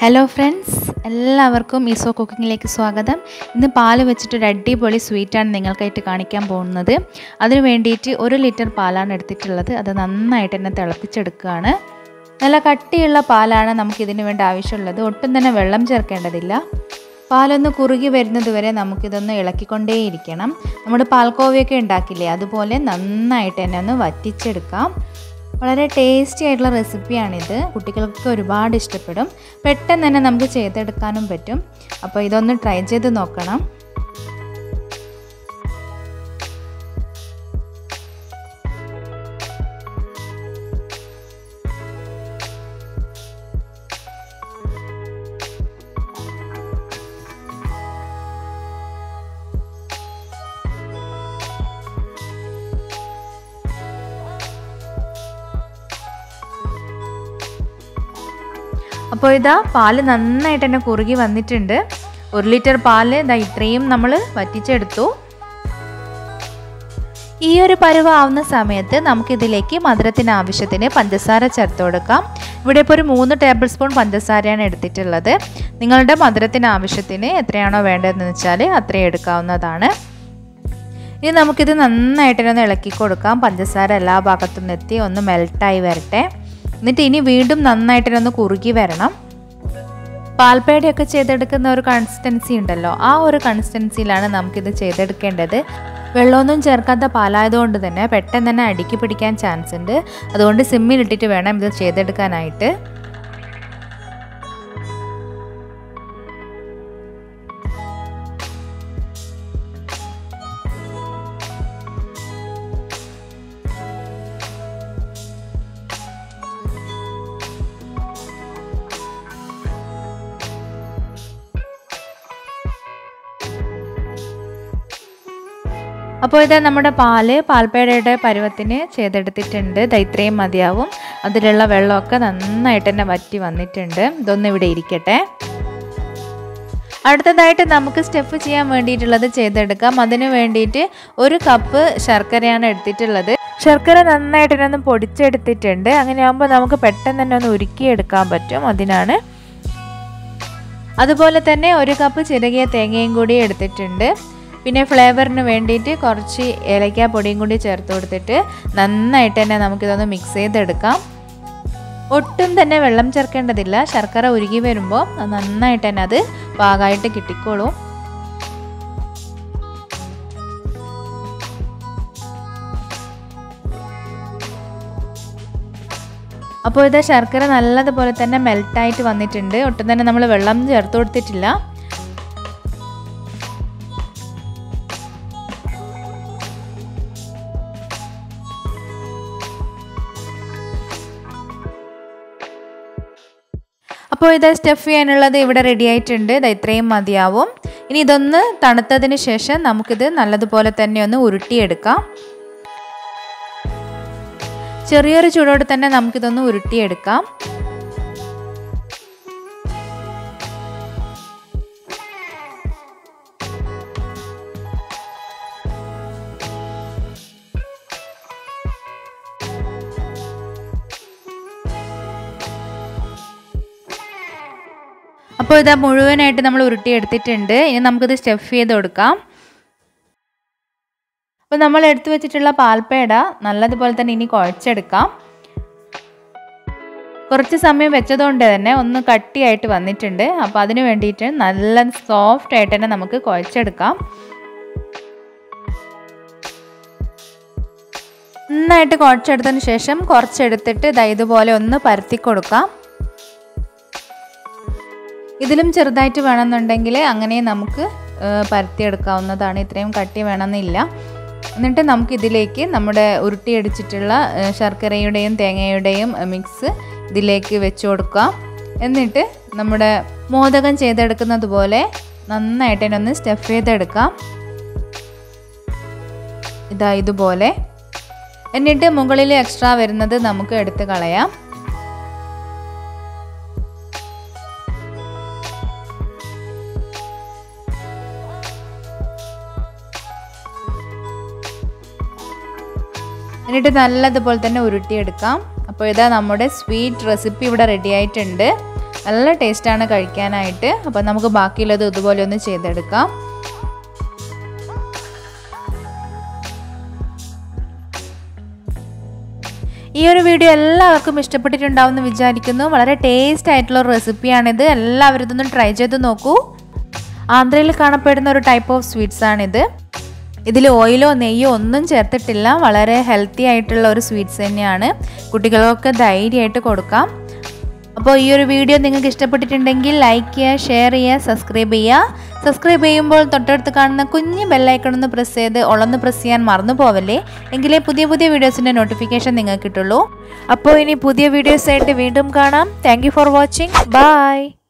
hello friends എല്ലാവർക്കും ഈസോ കുക്കിങ്ങിലേക്ക് സ്വാഗതം ഇന്ന് പാല് വെച്ചിട്ടൊരു അടിപൊളി സ്വീറ്റാണ് നിങ്ങൾക്കായിട്ട് കാണിക്കാൻ പോകുന്നത് അതിന് വേണ്ടിയിട്ട് ഒരു ലിറ്റർ പാലാണ് എടുത്തിട്ടുള്ളത് അത് നന്നായിട്ട് തന്നെ തിളപ്പിച്ചെടുക്കുകയാണ് നല്ല കട്ടിയുള്ള പാലാണ് നമുക്കിതിന് വേണ്ടി ആവശ്യമുള്ളത് ഒട്ടും തന്നെ വെള്ളം ചേർക്കേണ്ടതില്ല പാലൊന്ന് കുറുകി വരുന്നത് വരെ നമുക്കിതൊന്ന് ഇളക്കിക്കൊണ്ടേയിരിക്കണം നമ്മുടെ പാൽക്കോവയൊക്കെ ഉണ്ടാക്കില്ലേ അതുപോലെ നന്നായിട്ട് തന്നെ ഒന്ന് വറ്റിച്ചെടുക്കാം വളരെ ടേസ്റ്റി ആയിട്ടുള്ള റെസിപ്പിയാണിത് കുട്ടികൾക്ക് ഒരുപാട് ഇഷ്ടപ്പെടും പെട്ടെന്ന് തന്നെ നമുക്ക് ചെയ്തെടുക്കാനും പറ്റും അപ്പോൾ ഇതൊന്ന് ട്രൈ ചെയ്ത് നോക്കണം അപ്പോൾ ഇതാ പാല് നന്നായിട്ട് തന്നെ കുറുകി വന്നിട്ടുണ്ട് ഒരു ലിറ്റർ പാല് ഇതാ ഇത്രയും നമ്മൾ വറ്റിച്ചെടുത്തു ഈ ഒരു പരുവാവുന്ന സമയത്ത് നമുക്കിതിലേക്ക് മധുരത്തിന് ആവശ്യത്തിന് പഞ്ചസാര ചേർത്ത് കൊടുക്കാം ഇവിടെ ഇപ്പോൾ ഒരു മൂന്ന് ടേബിൾ സ്പൂൺ പഞ്ചസാരയാണ് എടുത്തിട്ടുള്ളത് നിങ്ങളുടെ മധുരത്തിന് ആവശ്യത്തിന് എത്രയാണോ വേണ്ടതെന്ന് വെച്ചാൽ അത്രയും എടുക്കാവുന്നതാണ് ഇനി നമുക്കിത് നന്നായിട്ടൊന്ന് ഇളക്കി കൊടുക്കാം പഞ്ചസാര എല്ലാ ഭാഗത്തും എത്തി ഒന്ന് മെൽട്ടായി വരട്ടെ എന്നിട്ട് ഇനി വീണ്ടും നന്നായിട്ടൊന്ന് കുറുകി വരണം പാൽപ്പേടയൊക്കെ ചെയ്തെടുക്കുന്ന ഒരു കൺസിസ്റ്റൻസി ഉണ്ടല്ലോ ആ ഒരു കൺസിസ്റ്റൻസിയിലാണ് നമുക്കിത് ചെയ്തെടുക്കേണ്ടത് വെള്ളമൊന്നും ചേർക്കാത്ത പാലായതുകൊണ്ട് തന്നെ പെട്ടെന്ന് തന്നെ അടുക്കി പിടിക്കാൻ ചാൻസ് ഉണ്ട് അതുകൊണ്ട് സിമ്മിലിട്ടിട്ട് വേണം ഇത് ചെയ്തെടുക്കാനായിട്ട് അപ്പോൾ ഇത് നമ്മുടെ പാല് പാൽപ്പേടയുടെ പരുവത്തിന് ചെയ്തെടുത്തിട്ടുണ്ട് ഇത് ഇത്രയും മതിയാവും അതിലുള്ള വെള്ളമൊക്കെ നന്നായിട്ട് തന്നെ വറ്റി വന്നിട്ടുണ്ട് ഇതൊന്നും ഇവിടെ ഇരിക്കട്ടെ അടുത്തതായിട്ട് നമുക്ക് സ്റ്റെഫ് ചെയ്യാൻ വേണ്ടിയിട്ടുള്ളത് ചെയ്തെടുക്കാം അതിന് വേണ്ടിയിട്ട് ഒരു കപ്പ് ശർക്കരയാണ് എടുത്തിട്ടുള്ളത് ശർക്കര നന്നായിട്ട് തന്നെ ഒന്ന് പൊടിച്ചെടുത്തിട്ടുണ്ട് അങ്ങനെയാകുമ്പോൾ നമുക്ക് പെട്ടെന്ന് തന്നെ ഒന്ന് ഉരുക്കിയെടുക്കാൻ പറ്റും അതിനാണ് അതുപോലെ തന്നെ ഒരു കപ്പ് ചിരകിയ തേങ്ങയും കൂടി എടുത്തിട്ടുണ്ട് പിന്നെ ഫ്ലേവറിന് വേണ്ടിയിട്ട് കുറച്ച് ഏലക്ക പൊടിയും കൂടി ചേർത്ത് കൊടുത്തിട്ട് നന്നായിട്ട് തന്നെ നമുക്കിതൊന്ന് മിക്സ് ചെയ്തെടുക്കാം ഒട്ടും തന്നെ വെള്ളം ചേർക്കേണ്ടതില്ല ശർക്കര ഉരുകി വരുമ്പോൾ നന്നായിട്ട് തന്നെ അത് പാകമായിട്ട് കിട്ടിക്കോളും അപ്പോൾ ഇത് ശർക്കര നല്ലതുപോലെ തന്നെ മെൽട്ടായിട്ട് വന്നിട്ടുണ്ട് ഒട്ടും തന്നെ നമ്മൾ വെള്ളം ചേർത്ത് കൊടുത്തിട്ടില്ല അപ്പോൾ ഇത് സ്റ്റഫ് ചെയ്യാനുള്ളത് ഇവിടെ റെഡി ആയിട്ടുണ്ട് ഇത് ഇത്രയും മതിയാവും ഇനി ഇതൊന്ന് തണുത്തതിന് ശേഷം നമുക്കിത് നല്ലതുപോലെ തന്നെ ഒന്ന് ഉരുട്ടിയെടുക്കാം ചെറിയൊരു ചൂടോടെ തന്നെ നമുക്കിതൊന്ന് ഉരുട്ടിയെടുക്കാം അപ്പോൾ ഇതാ മുഴുവനായിട്ട് നമ്മൾ ഉരുട്ടിയെടുത്തിട്ടുണ്ട് ഇനി നമുക്കിത് സ്റ്റഫ് ചെയ്ത് കൊടുക്കാം അപ്പോൾ നമ്മൾ എടുത്തു വെച്ചിട്ടുള്ള പാൽപ്പേട നല്ലതുപോലെ തന്നെ ഇനി കുഴച്ചെടുക്കാം കുറച്ച് സമയം വെച്ചതുകൊണ്ട് തന്നെ ഒന്ന് കട്ടിയായിട്ട് വന്നിട്ടുണ്ട് അപ്പോൾ അതിന് വേണ്ടിയിട്ട് നല്ല സോഫ്റ്റ് ആയിട്ട് തന്നെ നമുക്ക് കുഴച്ചെടുക്കാം നന്നായിട്ട് കുഴച്ചെടുത്തതിന് ശേഷം കുറച്ചെടുത്തിട്ട് ഇതാ ഇതുപോലെ ഒന്ന് പരത്തി കൊടുക്കാം ഇതിലും ചെറുതായിട്ട് വേണമെന്നുണ്ടെങ്കിൽ അങ്ങനെ നമുക്ക് പരത്തിയെടുക്കാവുന്നതാണ് ഇത്രയും കട്ടി വേണമെന്നില്ല എന്നിട്ട് നമുക്ക് ഇതിലേക്ക് നമ്മുടെ ഉരുട്ടിയടിച്ചിട്ടുള്ള ശർക്കരയുടെയും തേങ്ങയുടെയും മിക്സ് ഇതിലേക്ക് വെച്ച് കൊടുക്കാം എന്നിട്ട് നമ്മുടെ മോദകം ചെയ്തെടുക്കുന്നത് പോലെ നന്നായിട്ട് തന്നെ ഒന്ന് സ്റ്റഫ് ചെയ്തെടുക്കാം ഇതാ ഇതുപോലെ എന്നിട്ട് മുകളിൽ എക്സ്ട്രാ വരുന്നത് നമുക്ക് എടുത്ത് കളയാം എന്നിട്ട് നല്ലതുപോലെ തന്നെ ഉരുട്ടിയെടുക്കാം അപ്പോൾ ഇതാ നമ്മുടെ സ്വീറ്റ് റെസിപ്പി ഇവിടെ റെഡി ആയിട്ടുണ്ട് നല്ല ടേസ്റ്റാണ് കഴിക്കാനായിട്ട് അപ്പോൾ നമുക്ക് ബാക്കിയുള്ളത് ഇതുപോലെ ഒന്ന് ചെയ്തെടുക്കാം ഈ ഒരു വീഡിയോ എല്ലാവർക്കും ഇഷ്ടപ്പെട്ടിട്ടുണ്ടാവും എന്ന് വിചാരിക്കുന്നു വളരെ ടേസ്റ്റ് ആയിട്ടുള്ള ഒരു റെസിപ്പിയാണിത് എല്ലാവരും ഇതൊന്ന് ട്രൈ ചെയ്ത് നോക്കൂ ആന്ധ്രയിൽ കാണപ്പെടുന്ന ഒരു ടൈപ്പ് ഓഫ് സ്വീറ്റ്സ് ആണിത് ഇതിൽ ഓയിലോ നെയ്യോ ഒന്നും ചേർത്തിട്ടില്ല വളരെ ഹെൽത്തി ആയിട്ടുള്ള ഒരു സ്വീറ്റ്സ് തന്നെയാണ് കുട്ടികൾക്കൊക്കെ ധൈര്യമായിട്ട് കൊടുക്കാം അപ്പോൾ ഈ ഒരു വീഡിയോ നിങ്ങൾക്ക് ഇഷ്ടപ്പെട്ടിട്ടുണ്ടെങ്കിൽ ലൈക്ക് ചെയ്യുക ഷെയർ ചെയ്യുക സബ്സ്ക്രൈബ് ചെയ്യുക സബ്സ്ക്രൈബ് ചെയ്യുമ്പോൾ തൊട്ടടുത്ത് കാണുന്ന കുഞ്ഞ് ബെല്ലൈക്കൺ ഒന്ന് പ്രസ് ചെയ്ത് ഉളന്ന് പ്രസ് ചെയ്യാൻ മറന്നു പോവല്ലേ എങ്കിലേ പുതിയ പുതിയ വീഡിയോസിൻ്റെ നോട്ടിഫിക്കേഷൻ നിങ്ങൾക്ക് കിട്ടുള്ളൂ അപ്പോൾ ഇനി പുതിയ വീഡിയോസ് ആയിട്ട് വീണ്ടും കാണാം താങ്ക് ഫോർ വാച്ചിങ് ബൈ